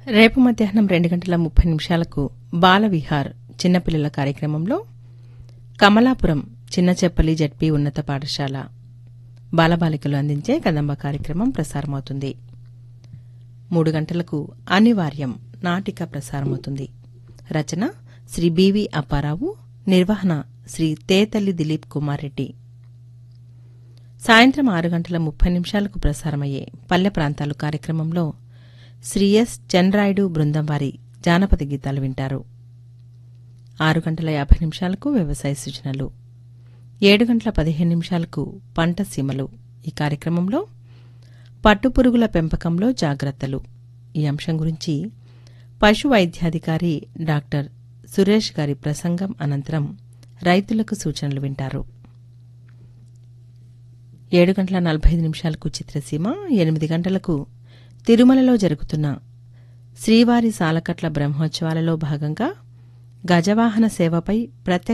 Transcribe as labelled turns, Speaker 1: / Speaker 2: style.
Speaker 1: రేపు మధ్యాహ్నం రెండు గంటల ముప్పై నిమిషాలకు బాల విహార్ చిన్నపిల్లల కార్యక్రమంలో కమలాపురం చిన్నచెప్పలి జడ్పీ ఉన్నత పాఠశాల బాలబాలికలు అందించే కదంబ కార్యక్రమం ప్రసారమవుతుంది మూడు గంటలకు అనివార్యం నాటిక ప్రసారమవుతుంది రచన శ్రీ బివి అప్పారావు నిర్వహణ శ్రీ తేతల్లి దిలీప్ కుమార్ రెడ్డి సాయంత్రం ఆరు గంటల ముప్పై నిమిషాలకు ప్రసారమయ్యే పల్లె ప్రాంతాలు కార్యక్రమంలో శ్రీ ఎస్ చంద్రాయుడు బృందం వారి జానపద గీతాలు వింటారు ఆరు గంటల యాభై నిమిషాలకు వ్యవసాయ సూచనలు ఏడు గంటల పదిహేను నిమిషాలకు పంట సీమలు ఈ కార్యక్రమంలో పట్టుపురుగుల పెంపకంలో జాగ్రత్తలు ఈ అంశం గురించి పశు వైద్యాధికారి డాక్టర్ సురేష్ గారి ప్రసంగం అనంతరం రైతులకు సూచనలు వింటారు ఏడు గంటల నలభై ఐదు నిమిషాలకు చిత్రసీమ ఎనిమిది గంటలకు తిరుమలలో జరుగుతున్న శ్రీవారి సాలకట్ల బ్రహ్మోత్సవాలలో భాగంగా గజవాహన సేవపై ప్రత్యక్ష